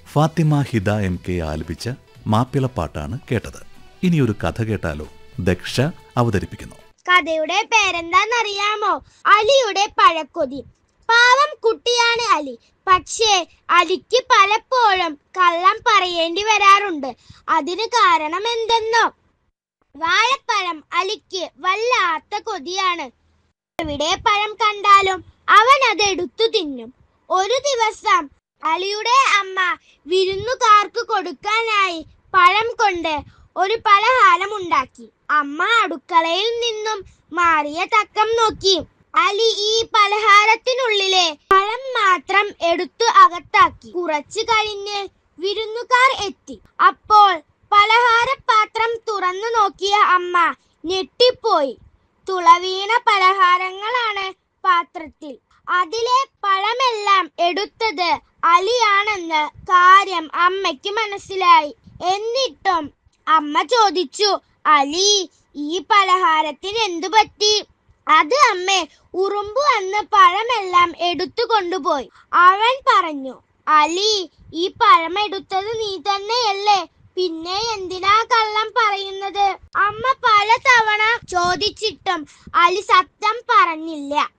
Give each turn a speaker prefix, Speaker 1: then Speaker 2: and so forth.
Speaker 1: Fathima ഹിദ M K ആലപിച്ച മാപ്പിളപ്പാട്ടാണ് കേട്ടത് ഇനിയൊരു കഥ കേട്ടാലോ ദക്ഷ അവതരിപ്പിക്കുന്നു
Speaker 2: കഥയുടെ പേരെന്താന്നറിയാമോ അലിയുടെ പഴക്കൊതി പാവം കുട്ടിയാണ് അലി പക്ഷേ അലിക്ക് പലപ്പോഴും കള്ളം പറയേണ്ടി വരാറുണ്ട് അതിന് കാരണം എന്തെന്നോ വാഴപ്പഴം അലിക്ക് വല്ലാത്ത കൊതിയാണ് എവിടെ പഴം കണ്ടാലും അവൻ അത് എടുത്തു തിന്നും ഒരു ദിവസം അലിയുടെ അമ്മ വിരുന്നുകാർക്ക് കൊടുക്കാനായി പഴം കൊണ്ട് ഒരു പലഹാരം ഉണ്ടാക്കി അമ്മ അടുക്കളയിൽ നിന്നും മാറിയ തക്കം നോക്കി അലി ഈ പലഹാരത്തിനുള്ളിലെ പഴം മാത്രം എടുത്തു അകത്താക്കി കുറച്ചു കഴിഞ്ഞ് വിരുന്നുകാർ എത്തി അപ്പോൾ പലഹാരപാത്രം തുറന്നു നോക്കിയ അമ്മ ഞെട്ടിപ്പോയി തുളവീണ പലഹാരങ്ങളാണ് പാത്രത്തിൽ അതിലെ പഴമെല്ലാം എടുത്തത് അലിയാണെന്ന് കാര്യം അമ്മയ്ക്ക് മനസ്സിലായി എന്നിട്ടും അമ്മ ചോദിച്ചു അലി ഈ പലഹാരത്തിന് എന്തു പറ്റി അത് അമ്മേ ഉറുമ്പ് വന്ന് പഴമെല്ലാം എടുത്തു കൊണ്ടുപോയി അവൻ പറഞ്ഞു അലി ഈ പഴം എടുത്തത് നീ തന്നെയല്ലേ പിന്നെ എന്തിനാ കള്ളം പറയുന്നത് അമ്മ പലതവണ ചോദിച്ചിട്ടും അലി സത്യം പറഞ്ഞില്ല